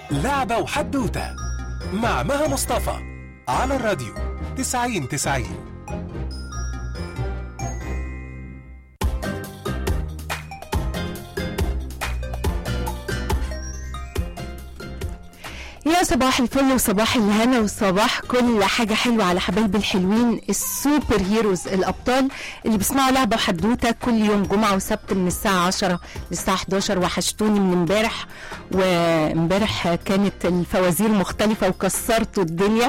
لعبة وحدوتة مع مها مصطفى على الراديو 90 90 يا صباح الفل وصباح الهنا وصباح كل حاجة حلوة على حبايبي الحلوين السوبر هيروز الأبطال اللي بيسمعوا لعبة وحدوتة كل يوم جمعة وسبت من الساعة 10 للساعة 11 وحشتوني من امبارح وامبارح كانت الفوازير مختلفة وكسرتوا الدنيا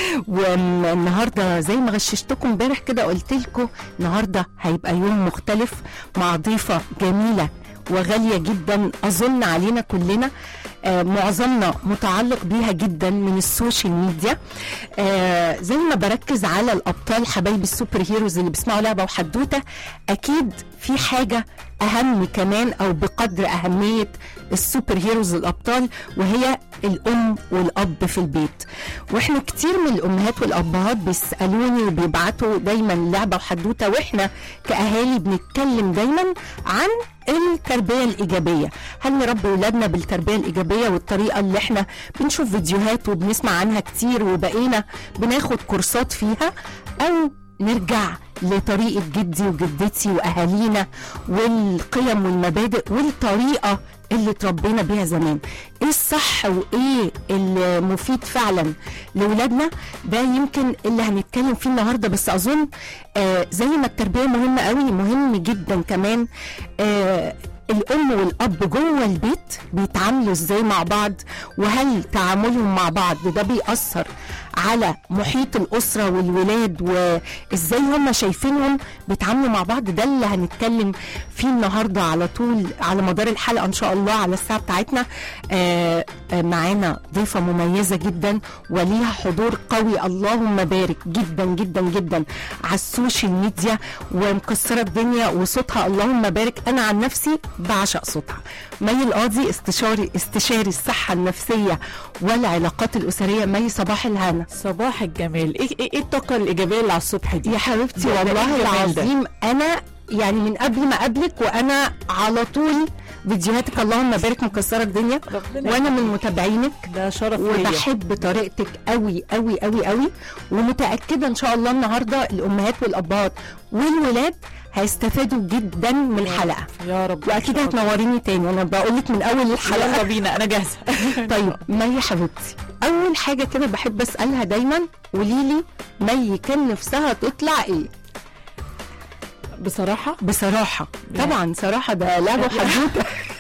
والنهاردة زي ما غششتكم امبارح كده قلت لكم النهاردة هيبقى يوم مختلف مع ضيفة جميلة وغالية جدا أظن علينا كلنا آه معظمنا متعلق بيها جدا من السوشيال ميديا آه زي ما بركز على الأبطال حبايبي السوبر هيروز اللي بيسمعوا لعبة وحدوتة أكيد في حاجة أهم كمان أو بقدر أهمية السوبر هيروز الأبطال وهي الأم والأب في البيت وإحنا كتير من الأمهات والأبهات بيسألوني وبيبعتوا دايما لعبة وحدوتة وإحنا كأهالي بنتكلم دايما عن التربية الإيجابية هل نربي ولادنا بالتربية الإيجابية والطريقة اللي احنا بنشوف فيديوهات وبنسمع عنها كتير وبقينا بناخد كورسات فيها أو نرجع لطريقة جدي وجدتي وأهالينا والقيم والمبادئ والطريقة اللي اتربينا بيها زمان ايه الصح وايه المفيد فعلا لاولادنا ده يمكن اللي هنتكلم فيه النهارده بس اظن آه زي ما التربيه مهمه قوي مهم جدا كمان آه الام والاب جوه البيت بيتعاملوا ازاي مع بعض وهل تعاملهم مع بعض ده بيأثر على محيط الاسره والولاد وازاي هم شايفينهم بيتعاملوا مع بعض ده اللي هنتكلم فيه النهارده على طول على مدار الحلقه ان شاء الله على الساعه بتاعتنا آه آه معانا ضيفه مميزه جدا وليها حضور قوي اللهم بارك جدا جدا جدا على السوشيال ميديا ومكسره الدنيا وصوتها اللهم بارك انا عن نفسي بعشق صوتها مي القاضي استشاري استشاري الصحه النفسيه والعلاقات الاسريه مي صباح الهنا صباح الجمال ايه ايه, إيه الطاقه الايجابيه اللي على الصبح دي يا حبيبتي ده- ده والله إيه الجمال ده؟ العظيم انا يعني من قبل ما اقابلك وانا على طول فيديوهاتك اللهم بارك مكسره الدنيا ربنا وانا من يخليك. متابعينك ده شرف ليا وبحب طريقتك قوي قوي قوي قوي ومتاكده ان شاء الله النهارده الامهات والابهات والولاد هيستفادوا جدا من الحلقه يا رب واكيد إن شاء الله. هتنوريني تاني انا بقول لك من اول يلا الحلقه بينا انا جاهزه طيب مي حبيبتي اول حاجه كده بحب اسالها دايما قولي لي مي كان نفسها تطلع ايه بصراحه بصراحه لا. طبعا صراحه ده لعبه حدوته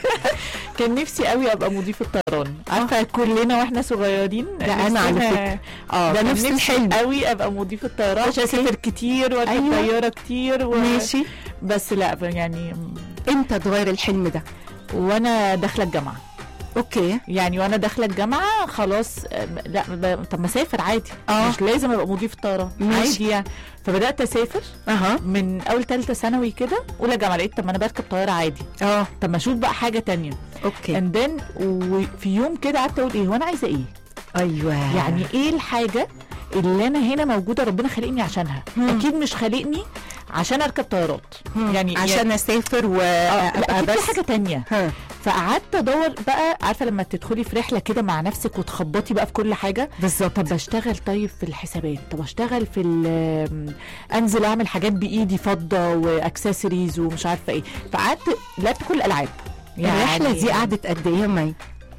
كان نفسي قوي ابقى مضيف الطيران عارفه كلنا واحنا صغيرين ده أنا على نفسنا- فكرة. اه ده كان نفس نفسي الحلم. قوي ابقى مضيف الطيران عشان أوكي. اسافر كتير واركب أيوة. طياره كتير و... ماشي بس لا يعني امتى تغير الحلم ده وانا داخله الجامعه اوكي يعني وانا داخله الجامعه خلاص أم، لا ب- طب ما اسافر عادي آه. مش لازم ابقى مضيف طيران ماشي. عادي يعني فبدات اسافر اها من اول ثالثه ثانوي كده اولى جامعه لقيت طب ما انا بركب طياره عادي اه طب ما اشوف بقى حاجه تانية اوكي اند ذن وفي يوم كده قعدت اقول ايه هو انا عايزه ايه ايوه يعني ايه الحاجه اللي انا هنا موجوده ربنا خلقني عشانها مم. اكيد مش خالقني عشان اركب طيارات يعني يعني عشان اسافر آه، لا وابقى اكيد في بس حاجه تانية ها. فقعدت ادور بقى عارفه لما تدخلي في رحله كده مع نفسك وتخبطي بقى في كل حاجه بالظبط طب اشتغل طيب في الحسابات طب اشتغل في ال- انزل اعمل حاجات بايدي فضه واكسسوارز ومش عارفه ايه فقعدت لعبت كل الالعاب الرحله دي قعدت قد ايه يا مي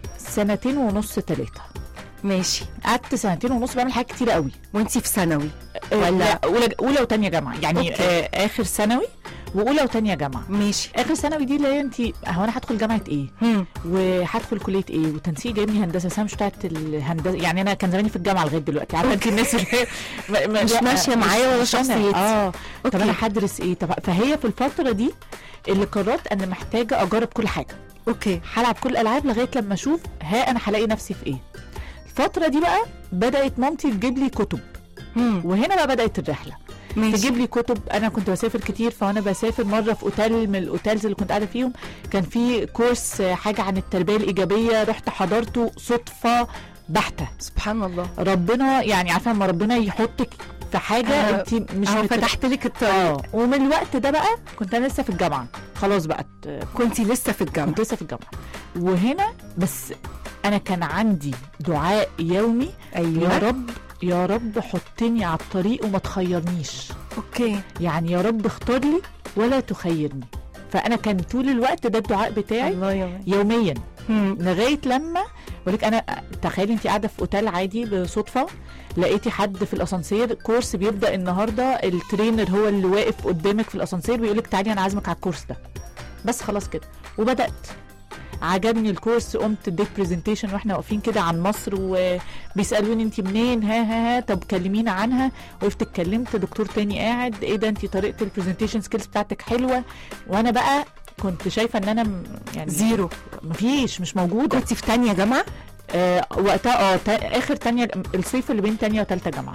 سنتين ونص ثلاثه ماشي قعدت سنتين ونص بعمل حاجات كتيره قوي وانتي في ثانوي ولا ولا- اولى اولى وثانيه جامعه يعني أوكي. آه اخر ثانوي واولى وثانيه جامعه ماشي اخر ثانوي دي اللي هي انت هو انا هدخل جامعه ايه هم. وهدخل كليه ايه وتنسيق جايبني هندسه بس انا مش بتاعت الهندسه يعني انا كان زماني في الجامعه لغايه دلوقتي عارفه انت الناس اللي هي ما- ما- مش لا، ماشية مش- معايا ولا مش أنا. شخصيتي. اه طب أوكي. انا هدرس ايه طب فهي في الفتره دي اللي قررت ان محتاجه اجرب كل حاجه اوكي هلعب كل الالعاب لغايه لما اشوف ها انا هلاقي نفسي في ايه الفتره دي بقى بدات مامتي تجيب لي كتب هم. وهنا بقى بدات الرحله ماشي تجيب لي كتب انا كنت بسافر كتير فانا بسافر مره في اوتيل من الاوتيلز اللي كنت قاعده فيهم كان في كورس آه، حاجه عن التربيه الايجابيه رحت حضرته صدفه بحته سبحان الله ربنا يعني عارفه لما ربنا يحطك في حاجه آه، انت مش اهو مت- فتحت لك الطريق اه ومن الوقت ده بقى كنت انا لسه في الجامعه خلاص بقت كنتي لسه في الجامعه كنت لسه في الجامعه وهنا بس انا كان عندي دعاء يومي ايوه يا رب يا رب حطني على الطريق وما تخيرنيش اوكي يعني يا رب اختار لي ولا تخيرني فانا كان طول الوقت ده الدعاء بتاعي الله يا يوميا مم. لغايه لما ولك انا تخيلي انت قاعده في اوتيل عادي بصدفه لقيتي حد في الاسانسير كورس بيبدا النهارده الترينر هو اللي واقف قدامك في الاسانسير بيقول لك تعالي انا عازمك على الكورس ده بس خلاص كده وبدات عجبني الكورس قمت اديت برزنتيشن واحنا واقفين كده عن مصر وبيسالوني انت منين ها ها ها طب كلمينا عنها وقفت اتكلمت دكتور تاني قاعد ايه ده انت طريقه البرزنتيشن سكيلز بتاعتك حلوه وانا بقى كنت شايفه ان انا م- يعني زيرو مفيش مش موجوده كنت في تانية جامعة آه وقتها اه تا- اخر تانية الصيف اللي بين تانية وتالتة جامعة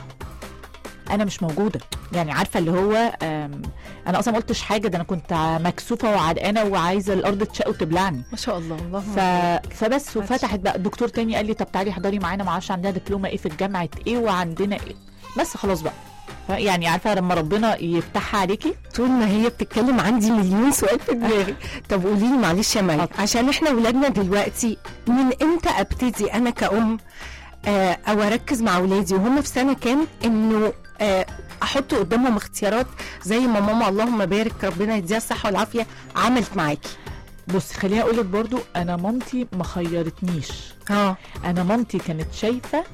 انا مش موجوده يعني عارفه اللي هو آم، انا اصلا ما قلتش حاجه ده انا كنت مكسوفه وعرقانه وعايزه الارض تشق وتبلعني ما شاء الله اللهم ف... فبس وفتحت بقى الدكتور تاني قال لي طب تعالي احضري معانا ما اعرفش عندنا دبلومه ايه في الجامعه ايه وعندنا ايه بس خلاص بقى ف- يعني عارفه لما ربنا يفتحها عليكي طول ما هي بتتكلم عندي مليون سؤال في دماغي طب قولي لي معلش يا مي اتفضل. عشان احنا ولادنا دلوقتي من امتى ابتدي انا كأم آه، او اركز مع اولادي وهم في سنه كام انه آه، احط قدامهم اختيارات زي ما ماما اللهم بارك ربنا يديها الصحه والعافيه عملت معاكي بصي خليني اقول لك برضو انا مامتي ما خيرتنيش اه انا مامتي كانت شايفه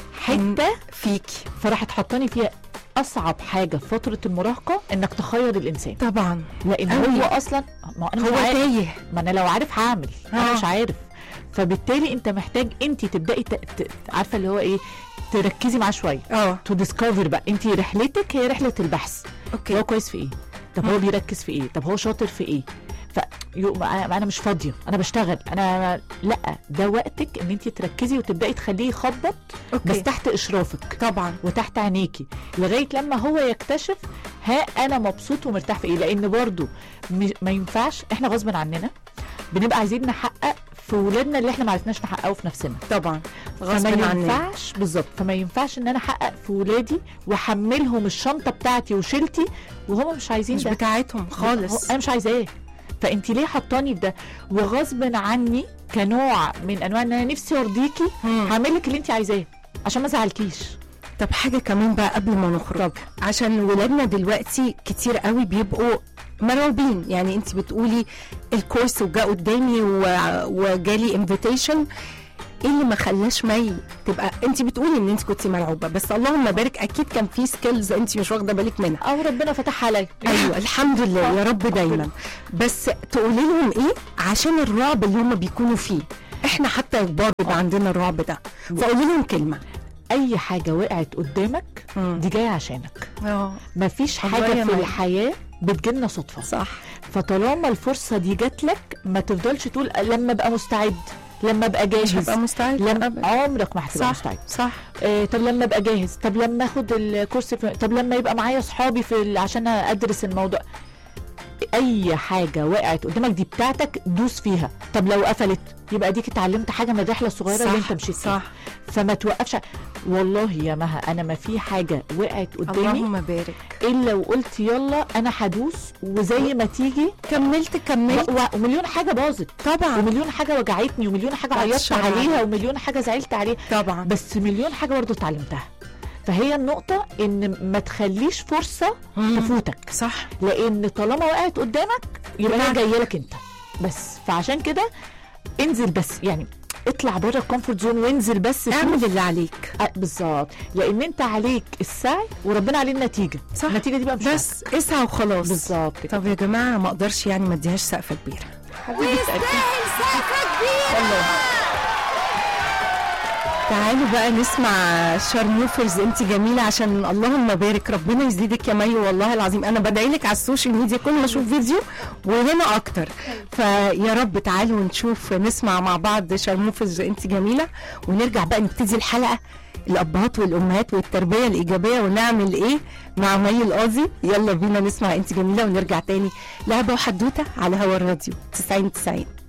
حته فيكي فراحت حطاني فيها اصعب حاجه في فتره المراهقه انك تخير الانسان طبعا لان أوي. هو اصلا ما انا هو مش عارف تايه ما انا لو عارف هعمل انا آه. مش عارف فبالتالي انت محتاج انت تبداي ت... ت... عارفه اللي هو ايه تركزي معاه شويه اه تو ديسكفر بقى انت رحلتك هي رحله البحث هو اوكي كويس في ايه طب هو بيركز في ايه طب هو شاطر في ايه ف يو- ما انا ما أنا مش فاضيه انا بشتغل انا لا ده وقتك ان انت تركزي وتبداي تخليه يخبط اوكي بس تحت اشرافك طبعا وتحت عينيكي لغايه لما هو يكتشف ها انا مبسوط ومرتاح في ايه لان برضو م- ما ينفعش احنا غصب عننا بنبقى عايزين نحقق في ولادنا اللي احنا ما عرفناش نحققه في نفسنا طبعا فما غصب عننا ينفعش بالظبط فما ينفعش ان انا احقق في ولادي واحملهم الشنطه بتاعتي وشيلتي وهم مش عايزين مش ده بتاعتهم هو- خالص انا مش عايزاه فانت ليه حطاني في ده وغصب عني كنوع من انواع ان انا نفسي ارضيكي مم. هعمل لك اللي انت عايزاه عشان ما ازعلكيش طب حاجة كمان بقى قبل ما نخرج عشان ولادنا دلوقتي كتير قوي بيبقوا مرعوبين يعني انت بتقولي الكورس وجا قدامي و- وجالي انفيتيشن ايه اللي ما خلاش مي تبقى انت بتقولي ان انت كنتي مرعوبه بس اللهم بارك اكيد كان في سكيلز انت مش واخده بالك منها او ربنا فتح عليا ايوه الحمد لله يا رب دايما بس تقولي لهم ايه عشان الرعب اللي هم بيكونوا فيه احنا حتى كبار بيبقى عندنا الرعب ده فقولي لهم كلمه اي حاجه وقعت قدامك مم. دي جايه عشانك اه مفيش والله يا حاجه في مي. الحياه بتجيلنا صدفه صح فطالما الفرصه دي جات لك ما تفضلش تقول لما ابقى مستعد لما ابقى مش جاهز هبقى مستعد لما أبداً. عمرك ما هتبقى صح مستعد صح آه طب لما ابقى جاهز طب لما اخد الكورس في... طب لما يبقى معايا اصحابي في ال... عشان ادرس الموضوع اي حاجه وقعت قدامك دي بتاعتك دوس فيها طب لو قفلت يبقى اديك اتعلمت حاجه من الرحله الصغيره اللي انت مشيت فيها صح فما توقفش والله يا مها انا ما في حاجه وقعت قدامي اللهم بارك الا وقلت يلا انا هدوس وزي ما تيجي كملت كملت و- و- ومليون حاجه باظت طبعا ومليون حاجه وجعتني ومليون حاجه بعد عيطت الشر عليها عليك. ومليون حاجه زعلت عليها طبعا بس مليون حاجه برضه اتعلمتها فهي النقطه ان ما تخليش فرصه مم. تفوتك صح لان طالما وقعت قدامك يبقى هي بتاعتك. جايه لك انت بس فعشان كده انزل بس يعني اطلع بره الكومفورت زون وانزل بس شوف. اعمل اللي عليك آه، بالظبط لان انت عليك السعي وربنا عليه النتيجه صح. النتيجه دي بقى مش بس اسعى وخلاص بالظبط كده طب يا جماعه ما اقدرش يعني ما اديهاش سقفه كبيره حبيبه قلبي الله تعالوا بقى نسمع شارموفرز انت جميله عشان اللهم بارك ربنا يزيدك يا مي والله العظيم انا بدعي لك على السوشيال ميديا كل ما اشوف فيديو وهنا اكتر فيا رب تعالوا نشوف نسمع مع بعض شارموفرز انت جميله ونرجع بقى نبتدي الحلقه الابهات والامهات والتربيه الايجابيه ونعمل ايه مع مي القاضي يلا بينا نسمع انت جميله ونرجع تاني لعبه وحدوته على هوا الراديو 90 90